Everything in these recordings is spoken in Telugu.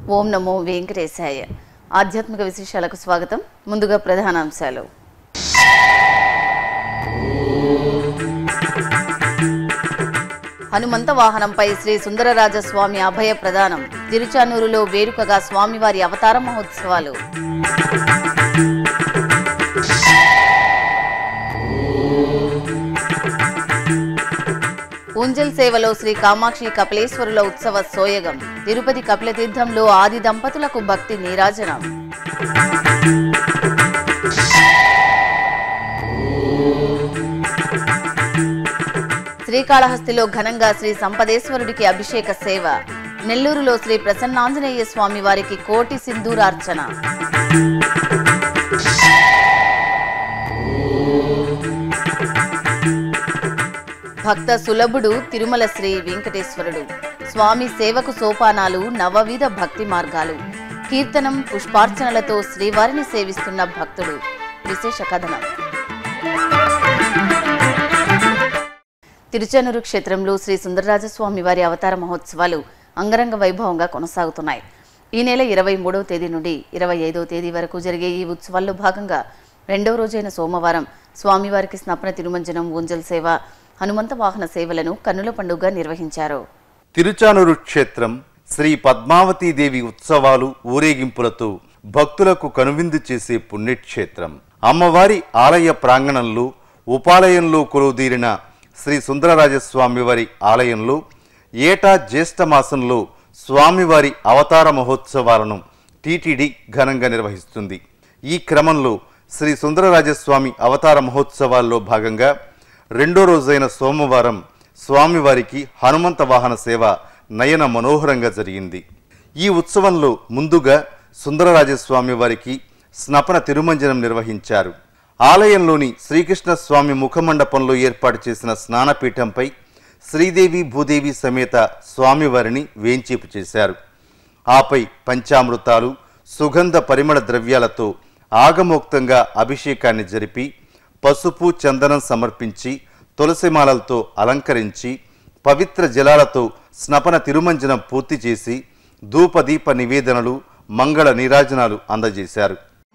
ఓం నమో వెంకటేశాయ ఆధ్యాత్మిక విశేషాలకు స్వాగతం ముందుగా ప్రధానాంశాలు హనుమంత వాహనంపై శ్రీ సుందరరాజస్వామి అభయ ప్రదానం తిరుచానూరులో వేడుకగా స్వామివారి అవతార మహోత్సవాలు ఊంజల్ సేవలో శ్రీ కామాక్షి కపిలేశ్వరుల ఉత్సవ సోయగం తిరుపతి కపిలతీర్థంలో ఆది దంపతులకు భక్తి నీరాజనం శ్రీకాళహస్తిలో ఘనంగా శ్రీ సంపదేశ్వరుడికి అభిషేక సేవ నెల్లూరులో శ్రీ ప్రసన్నాంజనేయ స్వామి వారికి కోటి సింధూరార్చన భక్త సులభుడు తిరుమల శ్రీ వెంకటేశ్వరుడు స్వామి సేవకు సోపానాలు నవవిధ భక్తి మార్గాలు కీర్తనం పుష్పార్చనలతో శ్రీవారిని సేవిస్తున్న భక్తుడు విశేష కథనం తిరుచానూరు క్షేత్రంలో శ్రీ సుందరరాజస్వామి వారి అవతార మహోత్సవాలు అంగరంగ వైభవంగా కొనసాగుతున్నాయి ఈ నెల ఇరవై మూడవ తేదీ నుండి ఇరవై ఐదవ తేదీ వరకు జరిగే ఈ ఉత్సవాల్లో భాగంగా రెండవ రోజైన సోమవారం స్వామివారికి స్నపన తిరుమంజనం ఊంజల్ సేవ హనుమంత వాహన సేవలను కన్నుల పండుగ నిర్వహించారు తిరుచానూరు క్షేత్రం శ్రీ పద్మావతీదేవి ఉత్సవాలు ఊరేగింపులతో భక్తులకు కనువిందు చేసే పుణ్యక్షేత్రం అమ్మవారి ఆలయ ప్రాంగణంలో ఉపాలయంలో కొలువుదీరిన శ్రీ సుందరరాజస్వామి వారి ఆలయంలో ఏటా జ్యేష్ఠ మాసంలో స్వామివారి అవతార మహోత్సవాలను టీటీడీ ఘనంగా నిర్వహిస్తుంది ఈ క్రమంలో శ్రీ సుందరరాజస్వామి అవతార మహోత్సవాల్లో భాగంగా రెండో రోజైన సోమవారం స్వామివారికి హనుమంత వాహన సేవ నయన మనోహరంగా జరిగింది ఈ ఉత్సవంలో ముందుగా సుందరరాజస్వామి వారికి స్నపన తిరుమంజనం నిర్వహించారు ఆలయంలోని శ్రీకృష్ణ స్వామి ముఖమండపంలో ఏర్పాటు చేసిన స్నానపీఠంపై శ్రీదేవి భూదేవి సమేత స్వామివారిని వేంచేపు చేశారు ఆపై పంచామృతాలు సుగంధ పరిమళ ద్రవ్యాలతో ఆగమోక్తంగా అభిషేకాన్ని జరిపి పసుపు చందనం సమర్పించి తులసిమాలలతో అలంకరించి పవిత్ర జలాలతో స్నపన తిరుమంజనం పూర్తి చేసి ధూపదీప నివేదనలు మంగళ నీరాజనాలు అందజేశారు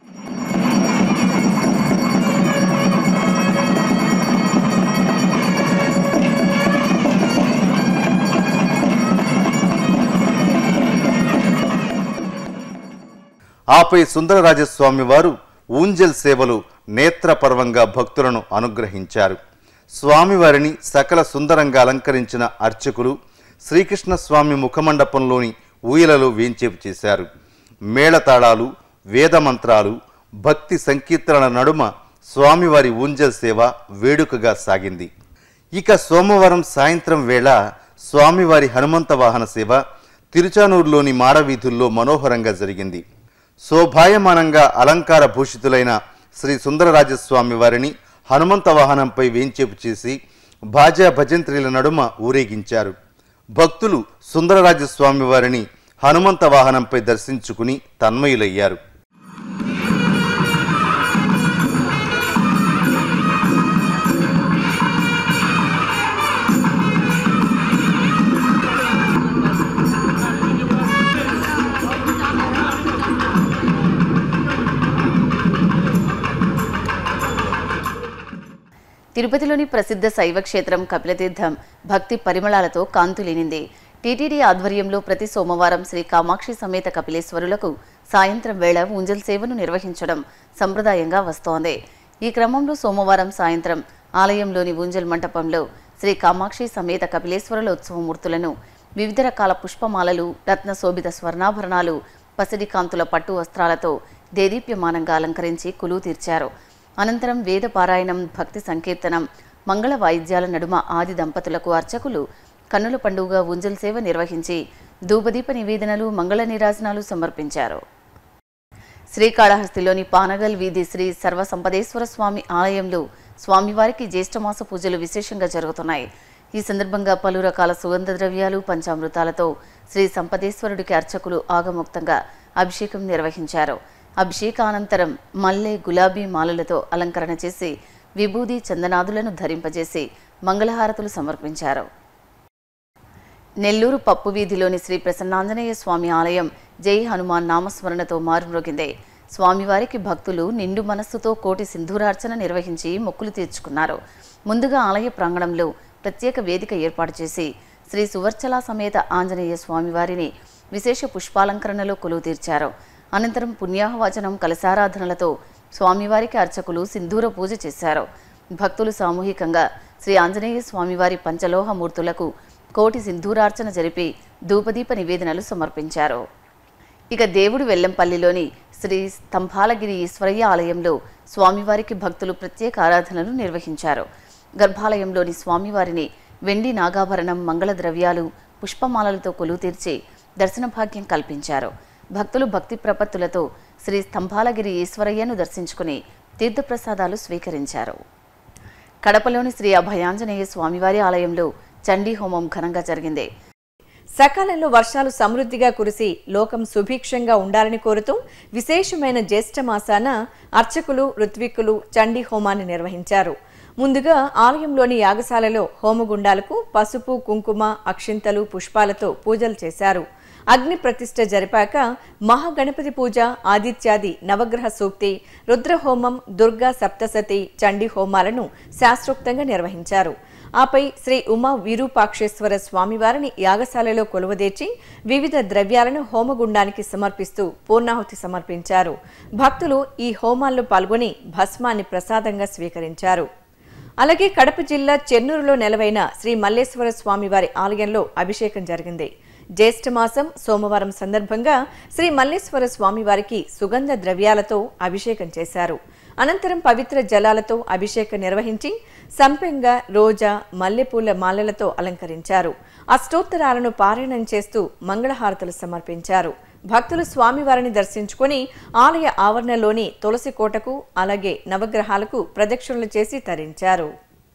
ఆపై సుందరరాజస్వామి వారు ఊంజల్ సేవలు నేత్రపర్వంగా భక్తులను అనుగ్రహించారు స్వామివారిని సకల సుందరంగా అలంకరించిన అర్చకులు శ్రీకృష్ణ స్వామి ముఖమండపంలోని ఊయలలో వేంచేపు చేశారు మేళతాళాలు వేదమంత్రాలు భక్తి సంకీర్తనల నడుమ స్వామివారి ఊంజల్ సేవ వేడుకగా సాగింది ఇక సోమవారం సాయంత్రం వేళ స్వామివారి హనుమంత వాహన సేవ తిరుచానూరులోని మాడవీధుల్లో మనోహరంగా జరిగింది శోభాయమానంగా అలంకార భూషితులైన శ్రీ సుందరరాజస్వామి వారిని హనుమంత వాహనంపై వేంచేపు చేసి భాజా భజంత్రీల నడుమ ఊరేగించారు భక్తులు సుందరరాజస్వామి వారిని హనుమంత వాహనంపై దర్శించుకుని తన్మయులయ్యారు తిరుపతిలోని ప్రసిద్ధ శైవ క్షేత్రం కపిలతీర్థం భక్తి పరిమళాలతో కాంతులేనింది టీటీడీ ఆధ్వర్యంలో ప్రతి సోమవారం శ్రీ కామాక్షి సమేత కపిలేశ్వరులకు సాయంత్రం వేళ ఊంజల్ సేవను నిర్వహించడం సంప్రదాయంగా వస్తోంది ఈ క్రమంలో సోమవారం సాయంత్రం ఆలయంలోని ఊంజల్ మంటపంలో శ్రీ కామాక్షి సమేత కపిలేశ్వరుల ఉత్సవమూర్తులను వివిధ రకాల పుష్పమాలలు రత్న శోభిత స్వర్ణాభరణాలు పసిడి కాంతుల పట్టు వస్త్రాలతో దేదీప్యమానంగా అలంకరించి కొలువు తీర్చారు అనంతరం వేద పారాయణం భక్తి సంకీర్తనం మంగళ వాయిద్యాల నడుమ ఆది దంపతులకు అర్చకులు కన్నుల పండుగ ఉంజల్ సేవ నిర్వహించి ధూపదీప నివేదనలు మంగళ నీరాజనాలు సమర్పించారు శ్రీకాళహస్తిలోని పానగల్ వీధి శ్రీ సర్వసంపదేశ్వర స్వామి ఆలయంలో స్వామివారికి జ్యేష్ఠమాస పూజలు విశేషంగా జరుగుతున్నాయి ఈ సందర్భంగా పలు రకాల సుగంధ ద్రవ్యాలు పంచామృతాలతో శ్రీ సంపదేశ్వరుడికి అర్చకులు ఆగముక్తంగా అభిషేకం నిర్వహించారు అభిషేకానంతరం మల్లె గులాబీ మాలలతో అలంకరణ చేసి విభూది చందనాదులను ధరింపజేసి మంగళహారతులు సమర్పించారు నెల్లూరు పప్పు వీధిలోని శ్రీ ప్రసన్నాంజనేయ స్వామి ఆలయం జై హనుమాన్ నామస్మరణతో మారుమ్రోగింది స్వామివారికి భక్తులు నిండు మనస్సుతో కోటి సింధూరార్చన నిర్వహించి మొక్కులు తీర్చుకున్నారు ముందుగా ఆలయ ప్రాంగణంలో ప్రత్యేక వేదిక ఏర్పాటు చేసి శ్రీ సువర్చల సమేత ఆంజనేయ స్వామివారిని విశేష పుష్పాలంకరణలో కొలువు తీర్చారు అనంతరం పుణ్యాహవచనం కలశారాధనలతో స్వామివారికి అర్చకులు సింధూర పూజ చేశారు భక్తులు సామూహికంగా శ్రీ ఆంజనేయ స్వామివారి పంచలోహ మూర్తులకు కోటి సింధూరార్చన జరిపి ధూపదీప నివేదనలు సమర్పించారు ఇక దేవుడు వెల్లంపల్లిలోని శ్రీ స్తంభాలగిరి ఈశ్వరయ్య ఆలయంలో స్వామివారికి భక్తులు ప్రత్యేక ఆరాధనలు నిర్వహించారు గర్భాలయంలోని స్వామివారిని వెండి నాగాభరణం మంగళ ద్రవ్యాలు పుష్పమాలలతో కొలువు తీర్చి దర్శన భాగ్యం కల్పించారు భక్తులు భక్తి ప్రపత్తులతో శ్రీ స్తంభాలగిరి ఈశ్వరయ్యను దర్శించుకుని తీర్థప్రసాదాలు స్వీకరించారు కడపలోని శ్రీ అభయాంజనేయ స్వామివారి ఆలయంలో చండీ హోమం ఘనంగా జరిగింది సకాలంలో వర్షాలు సమృద్ధిగా కురిసి లోకం సుభిక్షంగా ఉండాలని కోరుతూ విశేషమైన జ్యేష్ఠ మాసాన అర్చకులు ఋత్విక్కులు చండీ హోమాన్ని నిర్వహించారు ముందుగా ఆలయంలోని యాగశాలలో హోమగుండాలకు పసుపు కుంకుమ అక్షింతలు పుష్పాలతో పూజలు చేశారు అగ్ని ప్రతిష్ఠ జరిపాక మహాగణపతి పూజ ఆదిత్యాది నవగ్రహ సూక్తి రుద్రహోమం దుర్గా సప్తసతి చండీ హోమాలను శాస్త్రోక్తంగా నిర్వహించారు ఆపై శ్రీ ఉమా విరూపాక్షేశ్వర స్వామివారిని యాగశాలలో కొలువదీర్చి వివిధ ద్రవ్యాలను హోమగుండానికి సమర్పిస్తూ పూర్ణాహుతి సమర్పించారు భక్తులు ఈ హోమాల్లో పాల్గొని భస్మాన్ని ప్రసాదంగా స్వీకరించారు అలాగే కడప జిల్లా చెన్నూరులో నెలవైన శ్రీ మల్లేశ్వర స్వామివారి ఆలయంలో అభిషేకం జరిగింది జ్యేష్ఠ మాసం సోమవారం సందర్భంగా శ్రీ మల్లేశ్వర స్వామివారికి సుగంధ ద్రవ్యాలతో అభిషేకం చేశారు అనంతరం పవిత్ర జలాలతో అభిషేకం నిర్వహించి సంపెంగ రోజా మల్లెపూల మాలలతో అలంకరించారు అష్టోత్తరాలను పారాయణం చేస్తూ మంగళహారతులు సమర్పించారు భక్తులు స్వామివారిని దర్శించుకొని ఆలయ ఆవరణలోని తులసి కోటకు అలాగే నవగ్రహాలకు ప్రదక్షిణలు చేసి తరించారు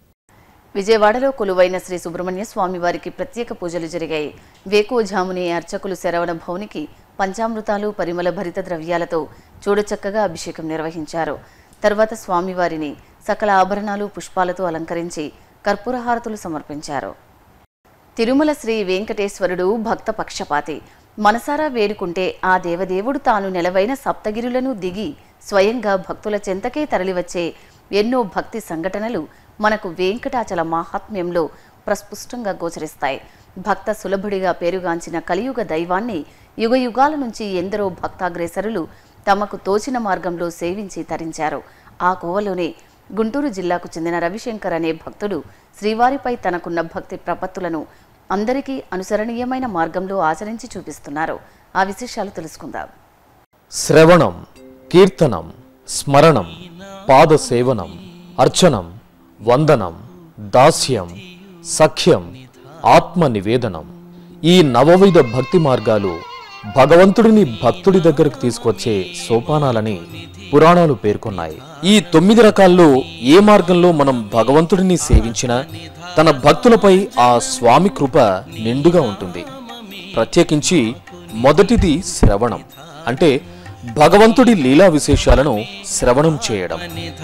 విజయవాడలో కొలువైన శ్రీ సుబ్రహ్మణ్య స్వామి వారికి ప్రత్యేక పూజలు జరిగాయి వేకువజాముని అర్చకులు శరవణ భౌనికి పంచామృతాలు పరిమళ భరిత ద్రవ్యాలతో చూడచక్కగా అభిషేకం నిర్వహించారు తర్వాత స్వామివారిని సకల ఆభరణాలు పుష్పాలతో అలంకరించి కర్పూరహారతులు సమర్పించారు తిరుమల శ్రీ వెంకటేశ్వరుడు భక్త పక్షపాతి మనసారా వేడుకుంటే ఆ దేవదేవుడు తాను నెలవైన సప్తగిరులను దిగి స్వయంగా భక్తుల చెంతకే తరలివచ్చే ఎన్నో భక్తి సంఘటనలు మనకు వెంకటాచల మాహాత్మ్యంలో ప్రస్ఫుష్టంగా గోచరిస్తాయి భక్త సులభుడిగా పేరుగాంచిన కలియుగ దైవాన్ని యుగయుగాల నుంచి ఎందరో భక్తాగ్రేసరులు తమకు తోచిన మార్గంలో సేవించి తరించారు ఆ కోవలోనే గుంటూరు జిల్లాకు చెందిన రవిశంకర్ అనే భక్తుడు శ్రీవారిపై తనకున్న భక్తి ప్రపత్తులను అందరికీ అనుసరణీయమైన మార్గంలో ఆచరించి చూపిస్తున్నారు ఆ విశేషాలు తెలుసుకుందాం శ్రవణం కీర్తనం స్మరణం పాదసేవనం అర్చనం వందనం దాస్యం సఖ్యం ఆత్మ నివేదనం ఈ నవవిధ భక్తి మార్గాలు భగవంతుడిని భక్తుడి దగ్గరకు తీసుకొచ్చే సోపానాలని పురాణాలు పేర్కొన్నాయి ఈ తొమ్మిది రకాల్లో ఏ మార్గంలో మనం భగవంతుడిని సేవించినా తన భక్తులపై ఆ స్వామి కృప నిండుగా ఉంటుంది ప్రత్యేకించి మొదటిది శ్రవణం అంటే భగవంతుడి లీలా విశేషాలను శ్రవణం చేయడం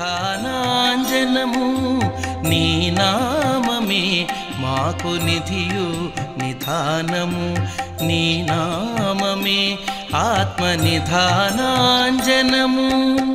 నిధానాంజనము నీ నామమే మాకు నిధియు నిధానము నీ నామమే ఆత్మ నిధానాంజనము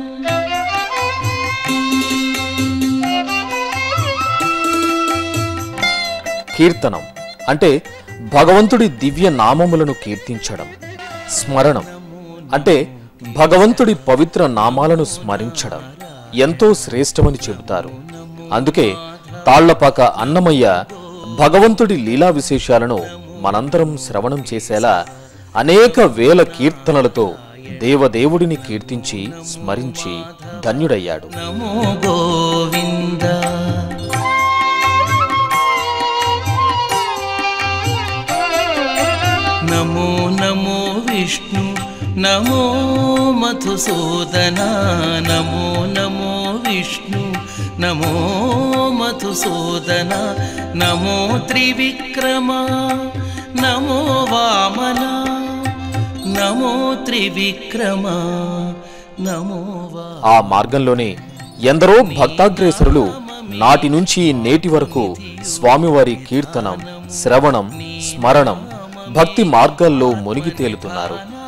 కీర్తనం అంటే భగవంతుడి దివ్య నామములను కీర్తించడం స్మరణం అంటే భగవంతుడి పవిత్ర నామాలను స్మరించడం ఎంతో శ్రేష్టమని చెబుతారు అందుకే తాళ్లపాక అన్నమయ్య భగవంతుడి లీలా విశేషాలను మనందరం శ్రవణం చేసేలా అనేక వేల కీర్తనలతో దేవదేవుడిని కీర్తించి స్మరించి ధన్యుడయ్యాడు నమో గోవింద నమో నమో విష్ణు నమో మధుసూదన నమో నమో విష్ణు నమో మధుసూదన నమో త్రివిక్రమ నమో వామన నమో త్రివిక్రమ నమో వా ఆ మార్గంలోనే ఎందరో భక్తాగ్రేసరులు నాటి నుంచి నేటి వరకు స్వామివారి కీర్తనం శ్రవణం స్మరణం భక్తి మార్గాల్లో మునిగి తేలుతున్నారు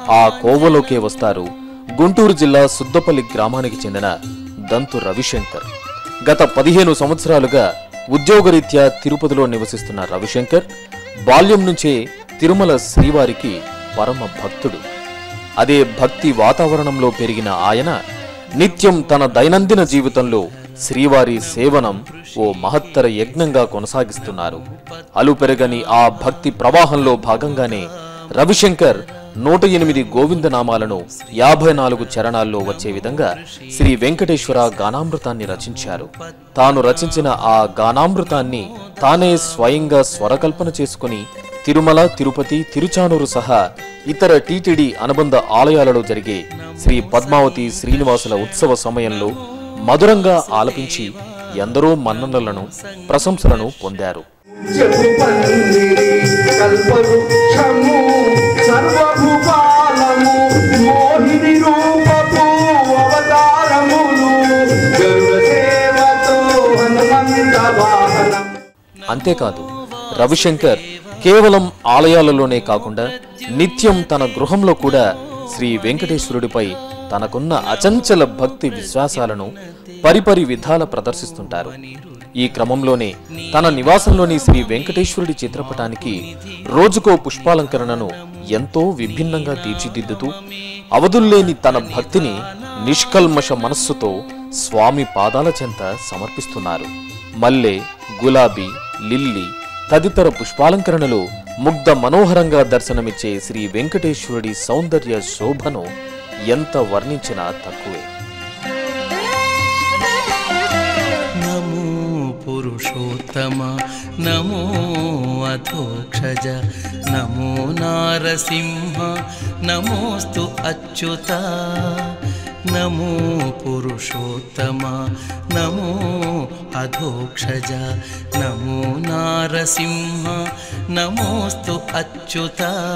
ఆ కోవలోకే వస్తారు గుంటూరు జిల్లా సుద్దపల్లి గ్రామానికి చెందిన దంతు రవిశంకర్ గత పదిహేను సంవత్సరాలుగా ఉద్యోగరీత్యా తిరుపతిలో నివసిస్తున్న రవిశంకర్ బాల్యం నుంచే తిరుమల శ్రీవారికి పరమ భక్తుడు అదే భక్తి వాతావరణంలో పెరిగిన ఆయన నిత్యం తన దైనందిన జీవితంలో శ్రీవారి సేవనం ఓ మహత్తర యజ్ఞంగా కొనసాగిస్తున్నారు అలుపెరగని ఆ భక్తి ప్రవాహంలో భాగంగానే రవిశంకర్ నూట ఎనిమిది గోవిందనామాలను యాభై నాలుగు చరణాల్లో వచ్చే విధంగా శ్రీ వెంకటేశ్వర గానామృతాన్ని రచించారు తాను రచించిన ఆ గానామృతాన్ని తానే స్వయంగా స్వరకల్పన చేసుకుని తిరుమల తిరుపతి తిరుచానూరు సహా ఇతర టీటీడీ అనుబంధ ఆలయాలలో జరిగే శ్రీ పద్మావతి శ్రీనివాసుల ఉత్సవ సమయంలో మధురంగా ఆలపించి ఎందరో మన్ననలను ప్రశంసలను పొందారు చెప్పుపల్లిరి కల్పవృక్షము సర్వభూపాలము మోహిని రూపపు అవతారములు గరుడ సేవతో హనుమంత వాహనం అంతేకాదు రవిశంకర్ కేవలం ఆలయాలలోనే కాకుండా నిత్యం తన గృహంలో కూడా శ్రీ వెంకటేశ్వరుడిపై తనకున్న అచంచల భక్తి విశ్వాసాలను పరిపరి విధాల ప్రదర్శిస్తుంటారు ఈ క్రమంలోనే తన నివాసంలోని శ్రీ వెంకటేశ్వరుడి చిత్రపటానికి రోజుకో పుష్పాలంకరణను ఎంతో విభిన్నంగా తీర్చిదిద్దుతూ అవధుల్లేని తన భక్తిని నిష్కల్మష మనస్సుతో స్వామి పాదాల చెంత సమర్పిస్తున్నారు మల్లె గులాబీ లిల్లీ తదితర పుష్పాలంకరణలు ముగ్ధ మనోహరంగా దర్శనమిచ్చే శ్రీ వెంకటేశ్వరుడి సౌందర్య శోభను ఎంత వర్ణించినా తక్కువే నమో పురుషోత్తమ నమో అధోక్షజ నమో నారసింహ నమోస్తు అచ్యుత నమో పురుషోత్తమ నమో అధోక్షజ నమో నారసింహ నమోస్తు అచ్యుత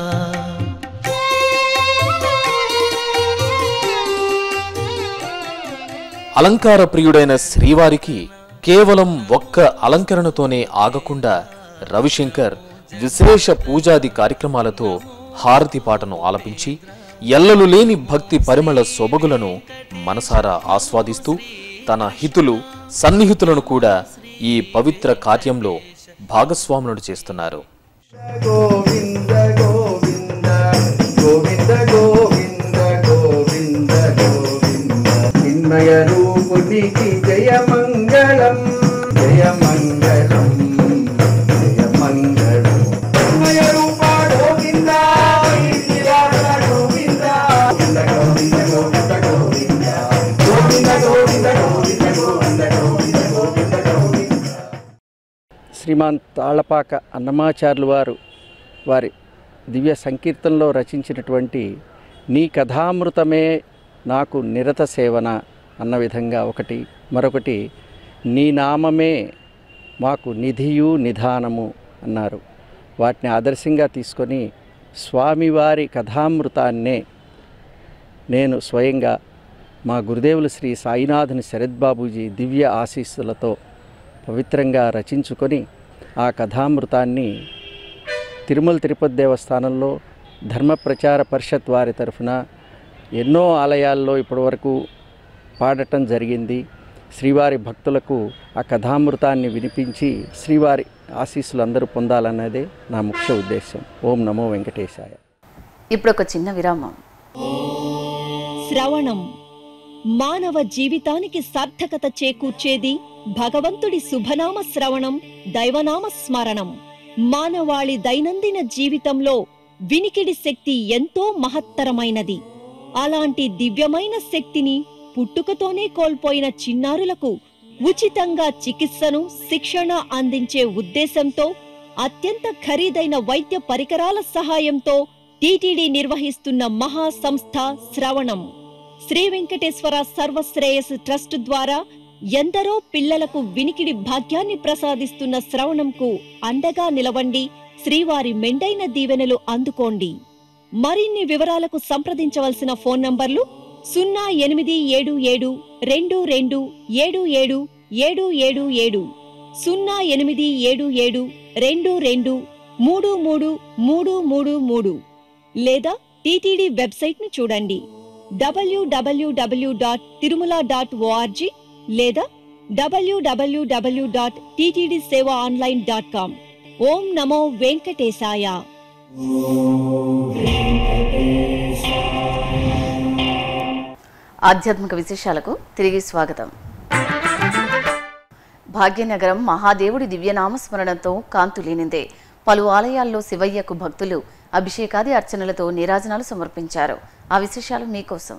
అలంకార ప్రియుడైన శ్రీవారికి కేవలం ఒక్క అలంకరణతోనే ఆగకుండా రవిశంకర్ విశేష పూజాది కార్యక్రమాలతో హారతి పాటను ఆలపించి ఎల్లలు లేని భక్తి పరిమళ సొబగులను మనసారా ఆస్వాదిస్తూ తన హితులు సన్నిహితులను కూడా ఈ పవిత్ర కార్యంలో భాగస్వాములను చేస్తున్నారు గోవింద గోవింద గోవింద గోవింద గోవింద గోవింద చిన్మయ రూపునికి జయ మంగళం జయ మంగళం జయ మంగళం చిన్మయ రూప గోవింద ఈశ్వర గోవింద గోవింద గోవింద గోవింద గోవింద గోవింద గోవింద గోవింద గోవింద గోవింద గోవింద గోవింద శ్రీమాన్ తాళపాక అన్నమాచార్యులు వారు వారి దివ్య సంకీర్తనలో రచించినటువంటి నీ కథామృతమే నాకు నిరత సేవన అన్న విధంగా ఒకటి మరొకటి నీ నామమే మాకు నిధియు నిధానము అన్నారు వాటిని ఆదర్శంగా తీసుకొని స్వామివారి కథామృతాన్నే నేను స్వయంగా మా గురుదేవులు శ్రీ సాయినాథుని శరత్ బాబూజీ దివ్య ఆశీస్సులతో పవిత్రంగా రచించుకొని ఆ కథామృతాన్ని తిరుమల తిరుపతి దేవస్థానంలో ధర్మ ప్రచార పరిషత్ వారి తరఫున ఎన్నో ఆలయాల్లో ఇప్పటివరకు పాడటం జరిగింది శ్రీవారి భక్తులకు ఆ కథామృతాన్ని వినిపించి శ్రీవారి ఆశీస్సులు అందరూ పొందాలన్నదే నా ముఖ్య ఉద్దేశం ఓం నమో వెంకటేశాయ ఇప్పుడు ఒక చిన్న విరామం శ్రవణం మానవ జీవితానికి సార్థకత చేకూర్చేది భగవంతుడి శుభనామ శ్రవణం దైవనామ స్మరణం మానవాళి దైనందిన జీవితంలో వినికిడి శక్తి ఎంతో మహత్తరమైనది అలాంటి దివ్యమైన శక్తిని పుట్టుకతోనే కోల్పోయిన చిన్నారులకు ఉచితంగా చికిత్సను శిక్షణ అందించే ఉద్దేశంతో అత్యంత ఖరీదైన వైద్య పరికరాల సహాయంతో టీటీడీ నిర్వహిస్తున్న మహా సంస్థ శ్రవణం శ్రీ వెంకటేశ్వర సర్వశ్రేయస్ ట్రస్ట్ ద్వారా ఎందరో పిల్లలకు వినికిడి భాగ్యాన్ని ప్రసాదిస్తున్న శ్రవణంకు అండగా నిలవండి శ్రీవారి మెండైన దీవెనలు అందుకోండి మరిన్ని వివరాలకు సంప్రదించవలసిన ఫోన్ నంబర్లు సున్నా ఎనిమిది ఏడు ఏడు రెండు రెండు ఏడు ఏడు ఏడు ఏడు ఏడు సున్నా ఎనిమిది ఏడు ఏడు రెండు రెండు మూడు మూడు మూడు మూడు మూడు లేదా టీటీడీ వెబ్సైట్ను చూడండి W W W dot Tirumala dot O R G లేదా W W W dot TTD Seva online dot com ఓం నమో వెంకటేశాయ ఆధ్యాత్మిక విశేషాలకు తిరిగి స్వాగతం భాగ్యనగరం మహాదేవుడి దివ్యనామస్మరణతో కాంతులీనిందే పలు ఆలయాల్లో శివయ్యకు భక్తులు అభిషేకాది అర్చనలతో నీరాజనాలు సమర్పించారు ఆ విశేషాలు మీకోసం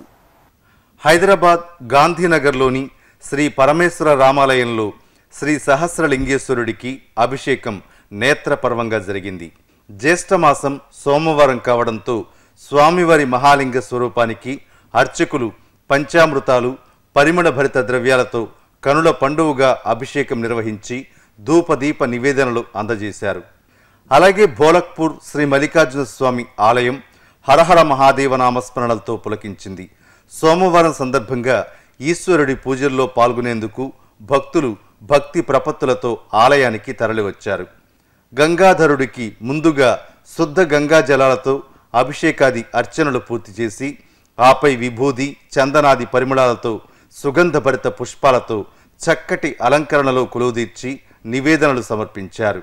హైదరాబాద్ గాంధీనగర్లోని శ్రీ పరమేశ్వర రామాలయంలో శ్రీ సహస్రలింగేశ్వరుడికి అభిషేకం నేత్రపర్వంగా జరిగింది జ్యేష్ఠమాసం సోమవారం కావడంతో స్వామివారి మహాలింగ స్వరూపానికి అర్చకులు పంచామృతాలు పరిమళ భరిత ద్రవ్యాలతో కనుల పండువుగా అభిషేకం నిర్వహించి ధూపదీప నివేదనలు అందజేశారు అలాగే భోలక్పూర్ శ్రీ మల్లికార్జున స్వామి ఆలయం హరహర మహాదేవ నామస్మరణలతో పులకించింది సోమవారం సందర్భంగా ఈశ్వరుడి పూజల్లో పాల్గొనేందుకు భక్తులు భక్తి ప్రపత్తులతో ఆలయానికి తరలివచ్చారు గంగాధరుడికి ముందుగా శుద్ధ గంగా జలాలతో అభిషేకాది అర్చనలు పూర్తి చేసి ఆపై విభూది చందనాది పరిమళాలతో సుగంధభరిత పుష్పాలతో చక్కటి అలంకరణలో కొలువుదీర్చి నివేదనలు సమర్పించారు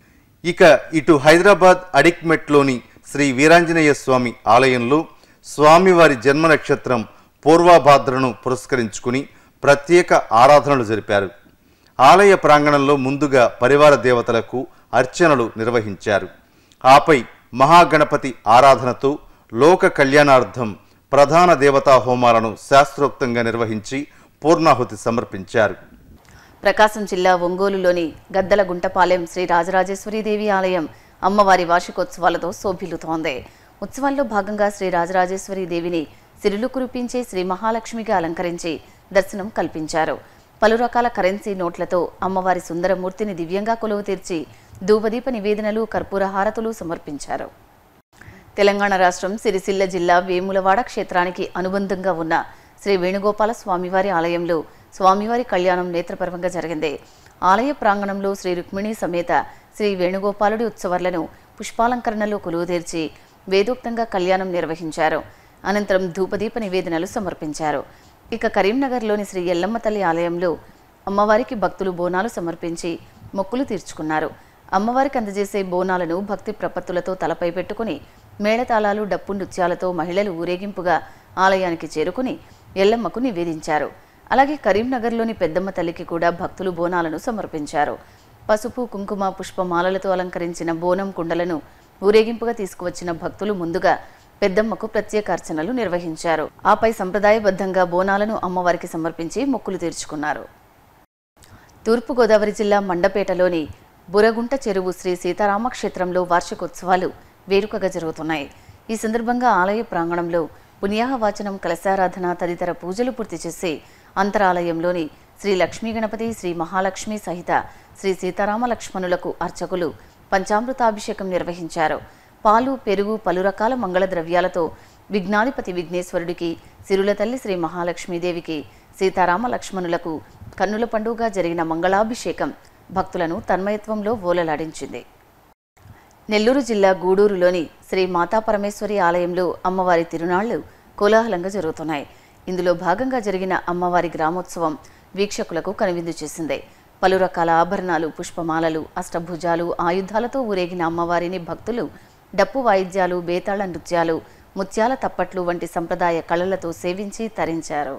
ఇక ఇటు హైదరాబాద్ అడిక్మెట్లోని శ్రీ వీరాంజనేయ స్వామి ఆలయంలో స్వామివారి జన్మ నక్షత్రం పూర్వాభాద్రను పురస్కరించుకుని ప్రత్యేక ఆరాధనలు జరిపారు ఆలయ ప్రాంగణంలో ముందుగా పరివార దేవతలకు అర్చనలు నిర్వహించారు ఆపై మహాగణపతి ఆరాధనతో లోక కళ్యాణార్థం ప్రధాన దేవతా హోమాలను శాస్త్రోక్తంగా నిర్వహించి పూర్ణాహుతి సమర్పించారు ప్రకాశం జిల్లా ఒంగోలులోని గద్దల గుంటపాలెం శ్రీ రాజరాజేశ్వరీదేవి ఆలయం అమ్మవారి వార్షికోత్సవాలతో శోభిల్లుతోంది ఉత్సవాల్లో భాగంగా శ్రీ రాజరాజేశ్వరి దేవిని సిరులు కురిపించే శ్రీ మహాలక్ష్మిగా అలంకరించి దర్శనం కల్పించారు పలు రకాల కరెన్సీ నోట్లతో అమ్మవారి సుందరమూర్తిని దివ్యంగా కొలువు తీర్చి ధూపదీప నివేదనలు కర్పూర హారతులు సమర్పించారు తెలంగాణ రాష్ట్రం సిరిసిల్ల జిల్లా వేములవాడ క్షేత్రానికి అనుబంధంగా ఉన్న శ్రీ వేణుగోపాల స్వామివారి ఆలయంలో స్వామివారి కళ్యాణం నేత్రపర్వంగా జరిగింది ఆలయ ప్రాంగణంలో శ్రీ రుక్మిణి సమేత శ్రీ వేణుగోపాలుడి ఉత్సవాలను పుష్పాలంకరణలో కొలువుతీర్చి వేదోక్తంగా కళ్యాణం నిర్వహించారు అనంతరం ధూపదీప నివేదనలు సమర్పించారు ఇక కరీంనగర్లోని శ్రీ ఎల్లమ్మ తల్లి ఆలయంలో అమ్మవారికి భక్తులు బోనాలు సమర్పించి మొక్కులు తీర్చుకున్నారు అమ్మవారికి అందజేసే బోనాలను భక్తి ప్రపత్తులతో తలపై పెట్టుకుని మేళతాళాలు డప్పు నృత్యాలతో మహిళలు ఊరేగింపుగా ఆలయానికి చేరుకుని ఎల్లమ్మకు నివేదించారు అలాగే కరీంనగర్లోని పెద్దమ్మ తల్లికి కూడా భక్తులు బోనాలను సమర్పించారు పసుపు కుంకుమ పుష్పమాలలతో అలంకరించిన బోనం కుండలను ఊరేగింపుగా తీసుకువచ్చిన భక్తులు ముందుగా పెద్దమ్మకు ప్రత్యేక అర్చనలు నిర్వహించారు ఆపై సంప్రదాయబద్ధంగా బోనాలను అమ్మవారికి సమర్పించి మొక్కులు తీర్చుకున్నారు తూర్పుగోదావరి జిల్లా మండపేటలోని బురగుంట చెరువు శ్రీ సీతారామ క్షేత్రంలో వార్షికోత్సవాలు వేడుకగా జరుగుతున్నాయి ఈ సందర్భంగా ఆలయ ప్రాంగణంలో పుణ్యాహవాచనం కలశారాధన తదితర పూజలు పూర్తి చేసి అంతరాలయంలోని శ్రీ లక్ష్మీ గణపతి శ్రీ మహాలక్ష్మి సహిత శ్రీ సీతారామ లక్ష్మణులకు అర్చకులు పంచామృతాభిషేకం నిర్వహించారు పాలు పెరుగు పలు రకాల మంగళ ద్రవ్యాలతో విఘ్నాధిపతి విఘ్నేశ్వరుడికి సిరుల తల్లి శ్రీ మహాలక్ష్మీదేవికి సీతారామ లక్ష్మణులకు కన్నుల పండుగగా జరిగిన మంగళాభిషేకం భక్తులను తన్మయత్వంలో ఓలలాడించింది నెల్లూరు జిల్లా గూడూరులోని శ్రీ మాతా పరమేశ్వరి ఆలయంలో అమ్మవారి తిరునాళ్లు కోలాహలంగా జరుగుతున్నాయి ఇందులో భాగంగా జరిగిన అమ్మవారి గ్రామోత్సవం వీక్షకులకు కనువిందు చేసింది పలు రకాల ఆభరణాలు పుష్పమాలలు అష్టభుజాలు ఆయుధాలతో ఊరేగిన అమ్మవారిని భక్తులు డప్పు వాయిద్యాలు బేతాళ నృత్యాలు ముత్యాల తప్పట్లు వంటి సంప్రదాయ కళలతో సేవించి తరించారు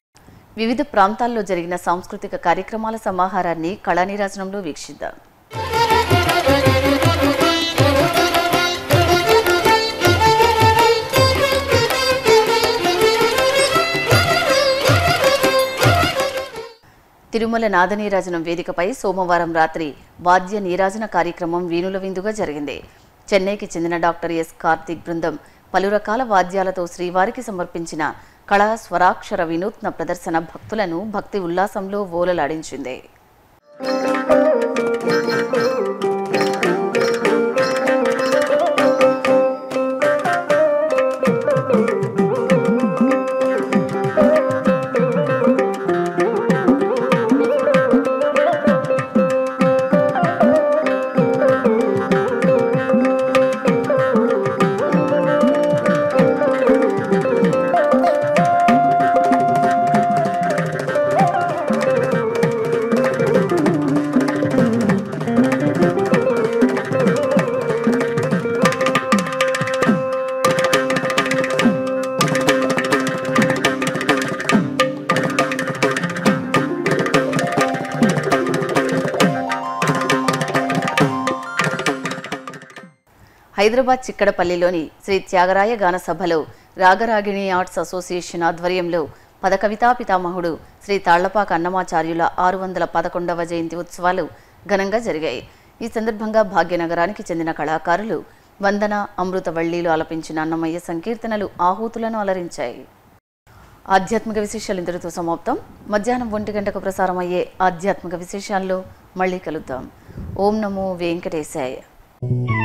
వివిధ ప్రాంతాల్లో జరిగిన సాంస్కృతిక కార్యక్రమాల సమాహారాన్ని కళానీరాజనంలో వీక్షిద్దాం తిరుమల నాదనీరాజనం వేదికపై సోమవారం రాత్రి వాద్య నీరాజన కార్యక్రమం వీణుల విందుగా జరిగింది చెన్నైకి చెందిన డాక్టర్ ఎస్ కార్తీక్ బృందం పలు రకాల వాద్యాలతో శ్రీవారికి సమర్పించిన కళా స్వరాక్షర వినూత్న ప్రదర్శన భక్తులను భక్తి ఉల్లాసంలో ఓలలాడించింది హైదరాబాద్ చిక్కడపల్లిలోని శ్రీ త్యాగరాయ గాన సభలో రాగరాగిణి ఆర్ట్స్ అసోసియేషన్ ఆధ్వర్యంలో పద కవితా పితామహుడు శ్రీ తాళ్లపాక అన్నమాచార్యుల ఆరు వందల పదకొండవ జయంతి ఉత్సవాలు ఘనంగా జరిగాయి ఈ సందర్భంగా భాగ్యనగరానికి చెందిన కళాకారులు వందన అమృతవల్లీలు ఆలపించిన అన్నమయ్య సంకీర్తనలు ఆహూతులను అలరించాయి ఆధ్యాత్మిక విశేషాలు ఇంతటితో సమాప్తం మధ్యాహ్నం ఒంటి గంటకు ప్రసారం అయ్యే ఆధ్యాత్మిక విశేషాల్లో మళ్ళీ కలుద్దాం ఓం నమో వెంకటేశాయ